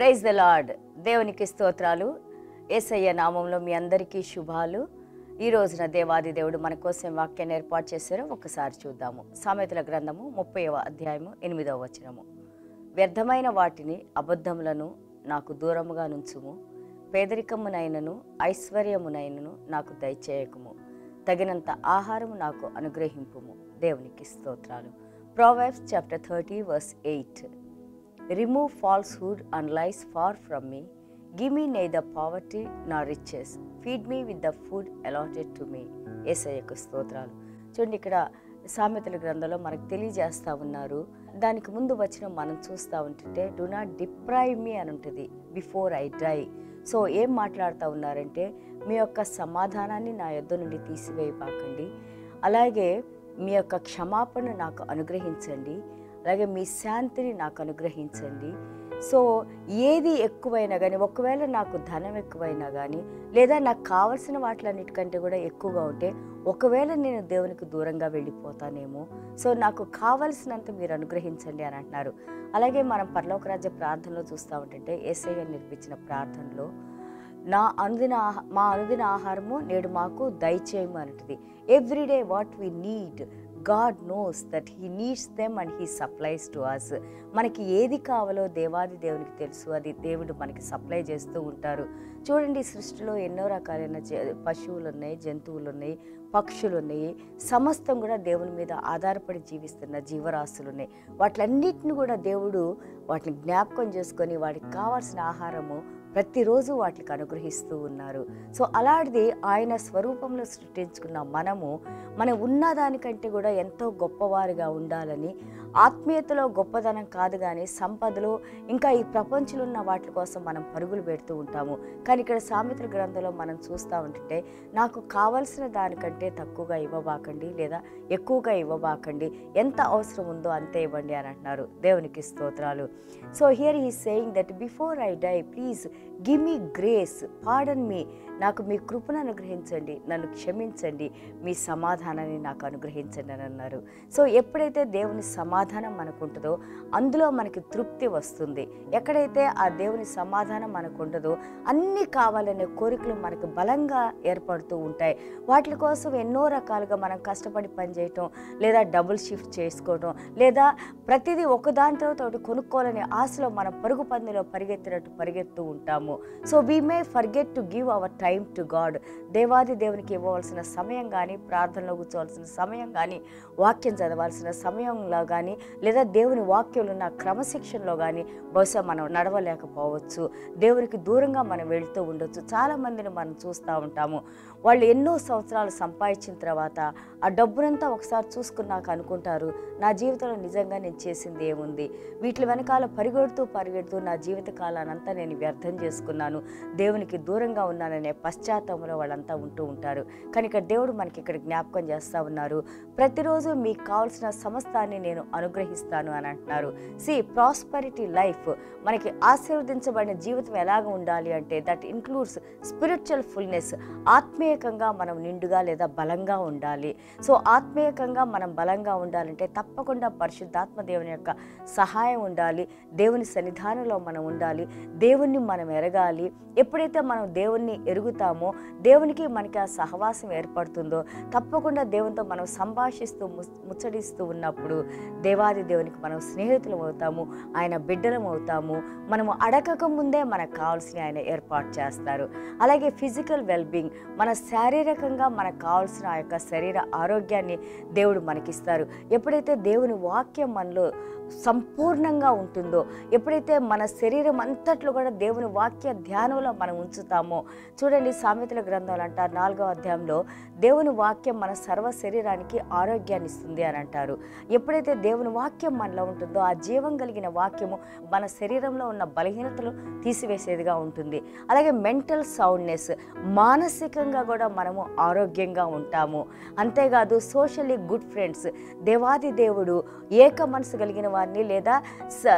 praise the lord దేవునికి స్తోత్రాలు ఏసయ్య నామంలో మీ అందరికీ శుభాలు ఈ రోజున దేవాది దేవుడు మన కోసం వాక్యాన్ని ఏర్పాటు చేశారో ఒకసారి చూద్దాము సామెతల గ్రంథము ముప్పైవ అధ్యాయము ఎనిమిదవ వచనము వ్యర్థమైన వాటిని అబద్ధములను నాకు దూరముగా నుంచుము పేదరికమునైనను ఐశ్వర్యమునైనను నాకు దయచేయకము తగినంత ఆహారము నాకు అనుగ్రహింపుము దేవునికి స్తోత్రాలు proverbs chapter thirty verse eight remove falsehood and lies far from me give me neither poverty nor riches feed me with the food allotted to me ఏసయ్యకు స్తోత్రాలు చూడండి ఇక్కడ సామెతల గ్రంథంలో మనకు తెలియజేస్తూ ఉన్నారు దానికి ముందు వచ్చిన మనం చూస్తూ ఉంటుంటే డు నాట్ డిప్రైవ్ మీ అని ఉంటుంది బిఫోర్ ఐ డై సో ఏం మాట్లాడుతూ ఉన్నారంటే మీ యొక్క సమాధానాన్ని నా యొద్ద నుండి తీసివేయబాకండి అలాగే మీ యొక్క క్షమాపణ నాకు అనుగ్రహించండి అలాగే మీ శాంతిని నాకు అనుగ్రహించండి సో ఏది ఎక్కువైనా కానీ ఒకవేళ నాకు ధనం ఎక్కువైనా కానీ లేదా నాకు కావలసిన వాటిలన్నిటికంటే కూడా ఎక్కువగా ఉంటే ఒకవేళ నేను దేవునికి దూరంగా వెళ్ళిపోతానేమో సో నాకు కావలసినంత మీరు అనుగ్రహించండి అని అంటున్నారు అలాగే మనం పరలోక రాజ్య ప్రార్థనలో చూస్తూ ఉంటుంటే ఏసయ్య నిర్మించిన ప్రార్థనలో నా అనుదిన ఆహా మా అనుదిన ఆహారము నేడు మాకు దయచేయము అంటుంది everyday what we need God knows that he needs them and he supplies to us మనకి ఏది కావాలో దేవాది దేవునికి తెలుసు అది దేవుడు మనకి సప్లై చేస్తూ ఉంటారు చూడండి సృష్టిలో ఎన్నో రకాలైన జ- పశువులు ఉన్నాయి జంతువులు ఉన్నాయి పక్షులు ఉన్నాయి సమస్తం కూడా దేవుని మీద ఆధారపడి జీవిస్తున్న జీవరాశులు ఉన్నాయి వాటిలన్నిటిని కూడా దేవుడు వాటిని జ్ఞాపకం చేసుకొని వాటికి కావాల్సిన ఆహారము ప్రతిరోజు వాటికి అనుగ్రహిస్తూ ఉన్నారు సో అలాంటిది ఆయన స్వరూపంలో సృష్టించుకున్న మనము మనం ఉన్న దానికంటే కూడా ఎంతో గొప్పవారుగా ఉండాలని ఆత్మీయతలో గొప్పదనం కాదు కానీ సంపదలో ఇంకా ఈ ప్రపంచంలో ఉన్న వాటి కోసం మనం పరుగులు పెడుతూ ఉంటాము కానీ ఇక్కడ సామెతల గ్రంథంలో మనం చూస్తూ ఉంటుంటే నాకు కావలసిన దానికంటే తక్కువగా ఇవ్వబాకండి లేదా ఎక్కువగా ఇవ్వబాకండి ఎంత అవసరం ఉందో అంతే ఇవ్వండి అని అంటున్నారు దేవునికి స్తోత్రాలు so here he saying that before I die please give me grace pardon me నాకు మీ కృపను అనుగ్రహించండి నన్ను క్షమించండి మీ సమాధానాన్ని నాకు అనుగ్రహించండి అని అన్నారు సో ఎప్పుడైతే దేవుని సమాధానం మనకు ఉంటుందో అందులో మనకి తృప్తి వస్తుంది ఎక్కడైతే ఆ దేవుని సమాధానం మనకు ఉండదో అన్నీ కావాలనే కోరికలు మనకు బలంగా ఏర్పడుతూ ఉంటాయి వాటి కోసం ఎన్నో రకాలుగా మనం కష్టపడి పనిచేయటం లేదా డబుల్ షిఫ్ట్ చేసుకోవటం లేదా ప్రతిదీ ఒకదానితో తోటి కొనుక్కోవాలనే ఆశలో మనం పరుగు పందిలో పరిగెత్తినట్టు పరిగెత్తూ ఉంటాము so we may forget to give our time to God దేవాది దేవునికి ఇవ్వవలసిన సమయం కానీ ప్రార్థనలో కూర్చోవలసిన సమయం కానీ వాక్యం చదవాల్సిన సమయంలో కానీ లేదా దేవుని వాక్యంలో ఉన్న క్రమశిక్షణలో కానీ బహుశా మనం నడవలేకపోవచ్చు దేవునికి దూరంగా మనం వెళ్తూ ఉండొచ్చు చాలా మందిని మనం చూస్తూ ఉంటాము వాళ్ళు ఎన్నో సంవత్సరాలు సంపాదించిన తర్వాత ఆ డబ్బునంతా ఒకసారి చూసుకున్నాక అనుకుంటారు నా జీవితంలో నిజంగా నేను చేసింది ఏముంది వీటి వెనకాల పరిగెడుతూ పరిగెడుతూ నా జీవిత కాలానంతా నేను వ్యర్థం చేసుకున్నాను దేవునికి దూరంగా ఉన్నాననే పశ్చాత్తంలో వాళ్ళంతా ఉంటూ ఉంటారు కానీ ఇక్కడ దేవుడు మనకి ఇక్కడ జ్ఞాపకం చేస్తూ ఉన్నారు ప్రతిరోజు మీకు కావాల్సిన సమస్తాన్ని నేను అనుగ్రహిస్తాను అని అంటున్నారు సి ప్రాస్పరిటీ లైఫ్ మనకి ఆశీర్వదించబడిన జీవితం ఎలాగ ఉండాలి అంటే దట్ ఇన్క్లూడ్స్ స్పిరిచువల్ ఫుల్నెస్ ఆత్మీయకంగా మనం నిండుగా లేదా బలంగా ఉండాలి సో ఆత్మీయకంగా మనం బలంగా ఉండాలంటే తప్పకుండా పరిశుద్ధాత్మ దేవుని యొక్క సహాయం ఉండాలి దేవుని సన్నిధానంలో మనం ఉండాలి దేవుణ్ణి మనం ఎరగాలి ఎప్పుడైతే మనం దేవుణ్ణి ఎరుగుతామో దేవునికి మనకి ఆ సహవాసం ఏర్పడుతుందో తప్పకుండా దేవునితో మనం సంభాషిస్తూ ము- ముచ్చటిస్తూ ఉన్నప్పుడు దేవాది దేవునికి మనం స్నేహితులం అవుతాము ఆయన బిడ్డలం అవుతాము మనము అడగక ముందే మనకు కావాల్సిన ఆయన ఏర్పాటు చేస్తారు అలాగే ఫిజికల్ వెల్బీయింగ్ మన శారీరకంగా మనకు కావాల్సిన ఆ యొక్క శరీర ఆరోగ్యాన్ని దేవుడు మనకిస్తారు ఎప్పుడైతే దేవుని వాక్యం మనలో సంపూర్ణంగా ఉంటుందో ఎప్పుడైతే మన శరీరం అంతట్లో కూడా దేవుని వాక్య ధ్యానంలో మనం ఉంచుతామో చూడండి సామెతల గ్రంథాలు అంటారు నాలుగో అధ్యాయంలో దేవుని వాక్యం మన సర్వ శరీరానికి ఆరోగ్యాన్ని ఇస్తుంది అని అంటారు ఎప్పుడైతే దేవుని వాక్యం మనలో ఉంటుందో ఆ జీవం కలిగిన వాక్యము మన శరీరంలో ఉన్న బలహీనతలు తీసివేసేదిగా ఉంటుంది అలాగే మెంటల్ సౌండ్నెస్ మానసికంగా కూడా మనము ఆరోగ్యంగా ఉంటాము అంతేకాదు సోషల్లీ గుడ్ ఫ్రెండ్స్ దేవాది దేవుడు ఏక మనసు కలిగిన వారిని లేదా స-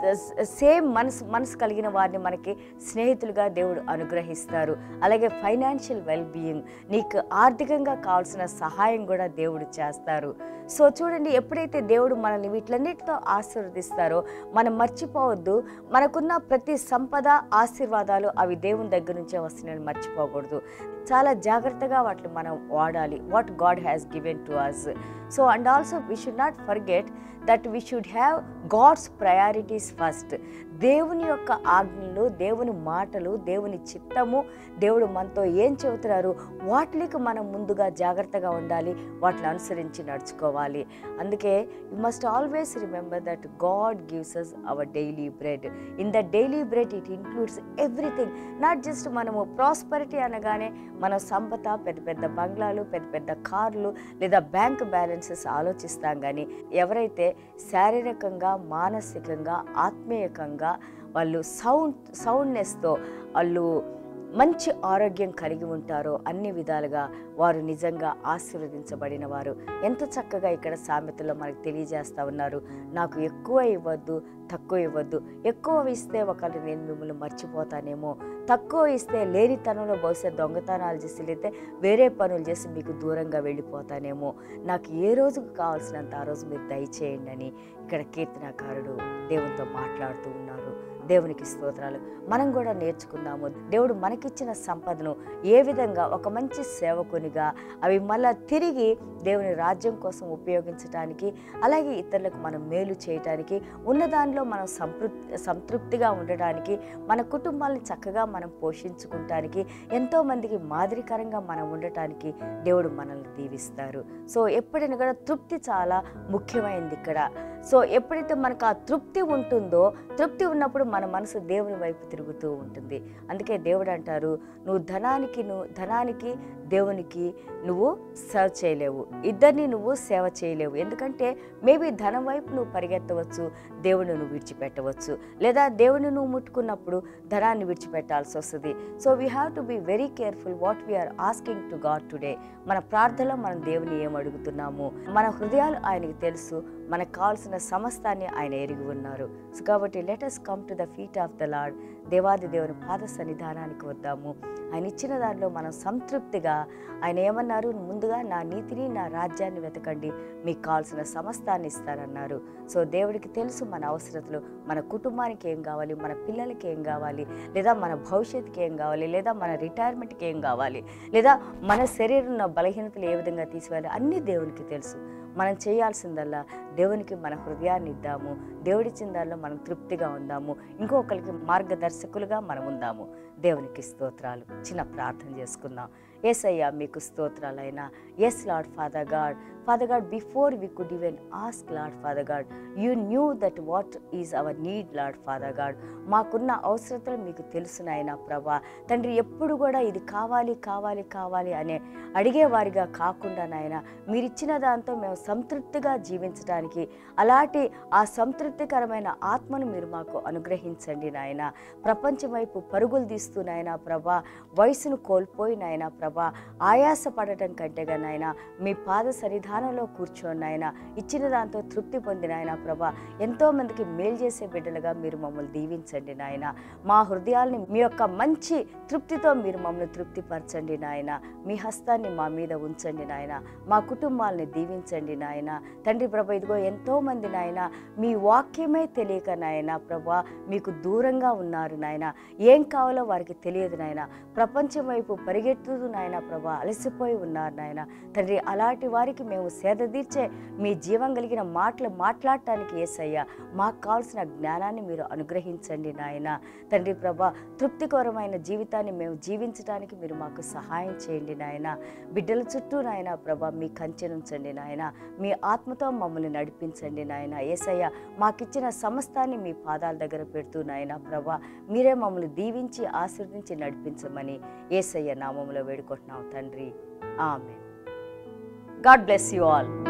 సేమ్ మనసు మనసు కలిగిన వారిని మనకి స్నేహితులుగా దేవుడు అనుగ్రహిస్తారు అలాగే ఫైనాన్షియల్ వెల్ బీయింగ్ నీకు ఆర్థికంగా కావాల్సిన సహాయం కూడా దేవుడు చేస్తారు సో చూడండి ఎప్పుడైతే దేవుడు మనల్ని వీటిలన్నిటితో ఆశీర్వదిస్తారో మనం మర్చిపోవద్దు మనకున్న ప్రతి సంపద ఆశీర్వాదాలు అవి దేవుని దగ్గర నుంచే వస్తున్నాయని మర్చిపోకూడదు చాలా జాగ్రత్తగా వాటిని మనం వాడాలి what God has given to us so and also we should not forget that we should have God's priorities first దేవుని యొక్క ఆజ్ఞలు దేవుని మాటలు దేవుని చిత్తము దేవుడు మనతో ఏం చెబుతున్నారు వాటికి మనం ముందుగా జాగ్రత్తగా ఉండాలి వాటిని అనుసరించి నడుచుకోవాలి అందుకే you must always remember that God gives us our daily bread in the daily bread it includes everything not just మనము ప్రాస్పరిటీ అనగానే మన సంపద పెద్ద పెద్ద బంగ్లాలు పెద్ద పెద్ద కార్లు లేదా బ్యాంక్ బ్యాలెన్సెస్ ఆలోచిస్తాం కానీ ఎవరైతే శారీరకంగా మానసికంగా ఆత్మీయకంగా వాళ్ళు సౌండ్ సౌండ్నెస్తో వాళ్ళు మంచి ఆరోగ్యం కలిగి ఉంటారో అన్ని విధాలుగా వారు నిజంగా ఆశీర్వదించబడిన వారు ఎంత చక్కగా ఇక్కడ సామెతలో మనకు తెలియజేస్తా ఉన్నారు నాకు ఎక్కువ ఇవ్వద్దు తక్కువ ఇవ్వద్దు ఎక్కువ ఇస్తే ఒకళ్ళు నేను మిమ్మల్ని మర్చిపోతానేమో తక్కువ ఇస్తే లేనితనంలో బహుశా దొంగతనాలు చేసి లేతే వేరే పనులు చేసి మీకు దూరంగా వెళ్ళిపోతానేమో నాకు ఏ రోజుకు కావాల్సినంత ఆ రోజు మీరు దయచేయండి అని ఇక్కడ కీర్తనకారుడు దేవునితో మాట్లాడుతూ ఉన్నారు దేవునికి స్తోత్రాలు మనం కూడా నేర్చుకుందాము దేవుడు మనకిచ్చిన సంపదను ఏ విధంగా ఒక మంచి సేవకునిగా అవి మళ్ళా తిరిగి దేవుని రాజ్యం కోసం ఉపయోగించడానికి అలాగే ఇతరులకు మనం మేలు చేయటానికి ఉన్న దానిలో మనం సంతృప్తి సంతృప్తిగా ఉండడానికి మన కుటుంబాలను చక్కగా మనం పోషించుకుంటానికి ఎంతోమందికి మాదిరికరంగా మనం ఉండటానికి దేవుడు మనల్ని దీవిస్తారు సో ఎప్పుడైనా కూడా తృప్తి చాలా ముఖ్యమైనది ఇక్కడ సో ఎప్పుడైతే మనకు ఆ తృప్తి ఉంటుందో తృప్తి ఉన్నప్పుడు మన మనసు దేవుని వైపు తిరుగుతూ ఉంటుంది అందుకే దేవుడు అంటారు నువ్వు ధనానికి నువ్వు ధనానికి దేవునికి నువ్వు సర్వ్ చేయలేవు ఇద్దరిని నువ్వు సేవ చేయలేవు ఎందుకంటే మేబీ ధనం వైపు నువ్వు పరిగెత్తవచ్చు దేవుని నువ్వు విడిచిపెట్టవచ్చు లేదా దేవుని నువ్వు ముట్టుకున్నప్పుడు ధనాన్ని విడిచిపెట్టాల్సి వస్తుంది so we have to be very careful what we are asking to God today మన ప్రార్థనలో మనం దేవుని ఏం అడుగుతున్నాము మన హృదయాలు ఆయనకి తెలుసు మనకు కావాల్సిన సమస్తాన్ని ఆయన ఎరిగి ఉన్నారు సో కాబట్టి let us come to the feet of the Lord దేవాది దేవుని పాద సన్నిధానానికి వద్దాము ఆయన ఇచ్చిన దానిలో మనం సంతృప్తిగా ఆయన ఏమన్నారు ముందుగా నా నీతిని నా రాజ్యాన్ని వెతకండి మీకు కావాల్సిన సమస్తాన్ని ఇస్తానన్నారు సో దేవుడికి తెలుసు మన అవసరతలు మన కుటుంబానికి ఏం కావాలి మన పిల్లలకి ఏం కావాలి లేదా మన భవిష్యత్తుకి ఏం కావాలి లేదా మన రిటైర్మెంట్కి ఏం కావాలి లేదా మన శరీరంలో బలహీనతలు ఏ విధంగా తీసివేయాలి అన్నీ దేవునికి తెలుసు మనం చేయాల్సిందల్లా దేవునికి మన హృదయాన్ని ఇద్దాము దేవుడిచ్చిన దానిలో మనం తృప్తిగా ఉందాము ఇంకొకరికి మార్గదర్శకులుగా మనం ఉందాము దేవునికి స్తోత్రాలు చిన్న ప్రార్థన చేసుకుందాం ఎస్ అయ్యా మీకు స్తోత్రాలైనా yes Lord father God father God before we could even ask Lord father God you knew that what is our need Lord father God మాకున్న అవసరతలు మీకు తెలుసు నాయన ప్రభా తండ్రి ఎప్పుడు కూడా ఇది కావాలి కావాలి కావాలి అనే అడిగేవారిగా కాకుండా నాయన మీరు ఇచ్చిన దాంతో మేము సంతృప్తిగా జీవించడానికి అలాంటి ఆ సంతృప్తికరమైన ఆత్మను మీరు మాకు అనుగ్రహించండి నాయన ప్రపంచం వైపు పరుగులు తీస్తూ నాయన ప్రభా వయసును కోల్పోయి నాయన ప్రభా ఆయాస పడటం కంటేగా నాయన మీ పాద సన్నిధానంలో కూర్చోని నాయన ఇచ్చిన దాంతో తృప్తి పొందిన ఆయన ప్రభా ఎంతో మందికి మేలు చేసే బిడ్డలుగా మీరు మమ్మల్ని దీవించండి నాయన మా హృదయాల్ని మీ యొక్క మంచి తృప్తితో మీరు మమ్మల్ని తృప్తిపరచండి నాయన మీ హస్తాన్ని మా మీద ఉంచండి నాయన మా కుటుంబాలని దీవించండి నాయన తండ్రి ప్రభా ఇదిగో ఎంతో మంది నాయన మీ వాక్యమే తెలియక నాయన ప్రభా మీకు దూరంగా ఉన్నారు నాయన ఏం కావాలో వారికి తెలియదు నాయన ప్రపంచం వైపు పరిగెత్తుతూ నాయన ప్రభా అలసిపోయి ఉన్నారు నాయన తండ్రి అలాంటి వారికి మేము సేద తీర్చే మీ జీవం కలిగిన మాటలు మాట్లాడటానికి ఏసయ్యా మాకు కావాల్సిన జ్ఞానాన్ని మీరు అనుగ్రహించండి నాయన తండ్రి ప్రభా తృప్తికరమైన జీవితాన్ని మేము జీవించడానికి మీరు మాకు సహాయం చేయండి నాయన బిడ్డల చుట్టూ నాయన ప్రభా మీ కంచెనుంచండి నాయన మీ ఆత్మతో మమ్మల్ని నడిపించండి నాయన ఏసయ్య మాకిచ్చిన సమస్తాన్ని మీ పాదాల దగ్గర పెడుతూ నాయన ప్రభా మీరే మమ్మల్ని దీవించి ఆశీర్వదించి నడిపించమని ఏసయ్య నామంలో వేడుకుంటున్నాం తండ్రి ఆమె గాడ్ బ్లెస్ యు ఆల్